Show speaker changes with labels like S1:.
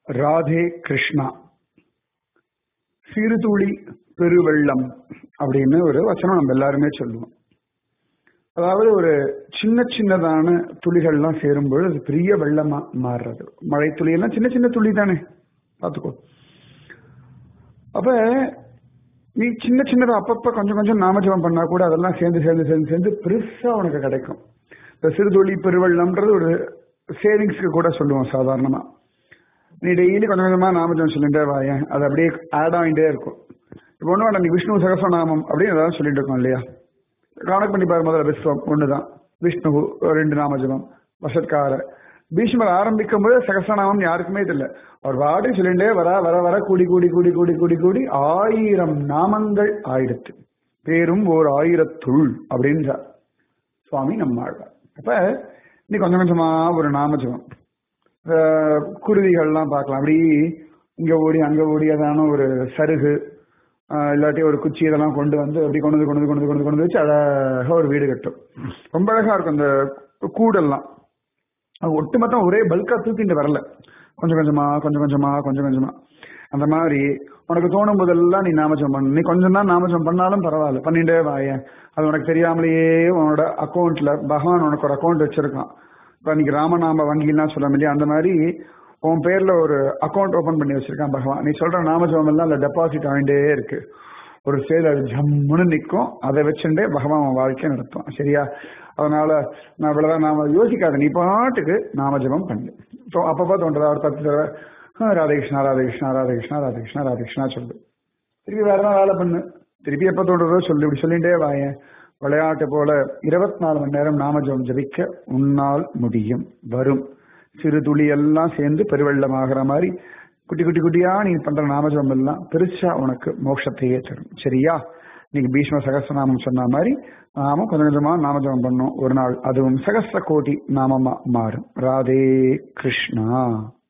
S1: ராதே கிருஷ்ணா சிறுதுளி பெருவெள்ளம் அப்படின்னு ஒரு வச்சனம் நம்ம எல்லாருமே சொல்லுவோம் அதாவது ஒரு சின்ன சின்னதான துளிகள்லாம் சேரும்போது அது பெரிய வெள்ளமா மாறுறது மழை துளி எல்லாம் சின்ன சின்ன துளி தானே பார்த்துக்கோ அப்ப நீ சின்ன சின்னதா அப்பப்ப கொஞ்சம் கொஞ்சம் நாமஜபம் பண்ணா கூட அதெல்லாம் சேர்ந்து சேர்ந்து சேர்ந்து சேர்ந்து பெருசா உனக்கு கிடைக்கும் இந்த சிறுதுளி பெருவெள்ளம்ன்றது ஒரு சேவிங்ஸ்க்கு கூட சொல்லுவோம் சாதாரணமா நீ டெய்லி கொஞ்சம் கொஞ்சமா நாமஜபம் சொல்லிட்டே வாயேன் அது அப்படியே ஆட் ஆகிட்டே இருக்கும் இப்போ ஒண்ணு வேண்டாம் நீ விஷ்ணு சகசநாமம் அப்படின்னு ஏதாவது சொல்லிட்டு இருக்கோம் இல்லையா கணக்கு பண்ணி பாரு முதல்ல விஸ்வம் ஒண்ணுதான் விஷ்ணு ரெண்டு நாமஜபம் வசத்கார பீஷ்மர் ஆரம்பிக்கும் போது சகசநாமம் யாருக்குமே தெரியல அவர் வாடி சொல்லிட்டே வர வர வர கூடி கூடி கூடி கூடி கூடி கூடி ஆயிரம் நாமங்கள் ஆயிரத்து பேரும் ஓர் ஆயிரத்துள் அப்படின்றார் சுவாமி நம்மாழ்வார் அப்ப நீ கொஞ்சம் கொஞ்சமா ஒரு நாமஜபம் குருவிகள்லாம் பார்க்கலாம் அப்படி இங்க ஓடி அங்க ஓடி அதான ஒரு சருகு இல்லாட்டி ஒரு குச்சி இதெல்லாம் கொண்டு வந்து அப்படி கொண்டு வந்து கொண்டு வந்து கொண்டு வந்து கொண்டு வந்து வச்சு அழகா ஒரு வீடு கட்டும் ரொம்ப அழகா இருக்கும் அந்த கூடெல்லாம் அது ஒட்டுமொத்தம் ஒரே பல்கா தூக்கிட்டு வரல கொஞ்சம் கொஞ்சமா கொஞ்சம் கொஞ்சமா கொஞ்சம் கொஞ்சமா அந்த மாதிரி உனக்கு தோணும் போதெல்லாம் நீ நாமஜம் பண்ணு நீ கொஞ்சம் தான் நாமஜம் பண்ணாலும் பரவாயில்ல பண்ணிட்டே வாய அது உனக்கு தெரியாமலேயே உன்னோட அக்கௌண்ட்ல பகவான் உனக்கு ஒரு அக்கௌண்ட் வச்சிருக்கான் இப்ப இன்னைக்கு ராமநாம வங்கிலாம் சொல்ல இல்லையா அந்த மாதிரி உன் பேர்ல ஒரு அக்கௌண்ட் ஓபன் பண்ணி வச்சிருக்கான் பகவான் நீ சொல்ற நாமஜபம் எல்லாம் அதுல டெபாசிட் ஆகிட்டே இருக்கு ஒரு சேல் அது ஜம்முன்னு நிற்கும் அதை வச்சுட்டே பகவான் உன் வாழ்க்கையை நடத்துவான் சரியா அதனால நான் இவ்வளவுதான் நாம யோசிக்காத நீ பாட்டுக்கு நாமஜபம் பண்ணு இப்போ அப்பப்போ தோன்றதா ஒரு பத்து தடவை ராதகிருஷ்ணா ராதகிருஷ்ணா ராதகிருஷ்ணா ராதகிருஷ்ணா ராதகிருஷ்ணா சொல்லு திருப்பி வேற ஏதாவது வேலை பண்ணு திருப்பி எப்ப தோன்றதோ சொல்லு இப்படி சொல்லிட்டே வாயேன் விளையாட்டு போல இருபத்தி நாலு மணி நேரம் நாமஜபம் ஜபிக்க உன்னால் முடியும் வரும் சிறு துளி எல்லாம் சேர்ந்து பெருவெள்ளமாகிற மாதிரி குட்டி குட்டி குட்டியா நீ பண்ற நாமஜபம் எல்லாம் பெருசா உனக்கு மோட்சத்தையே தரும் சரியா இன்னைக்கு பீஷ்ம சகசிரநாமம் சொன்ன மாதிரி நாமும் கொஞ்சம் கொஞ்சமா நாமஜபம் பண்ணோம் ஒரு நாள் அதுவும் சகசிர கோடி நாமமா மாறும் ராதே கிருஷ்ணா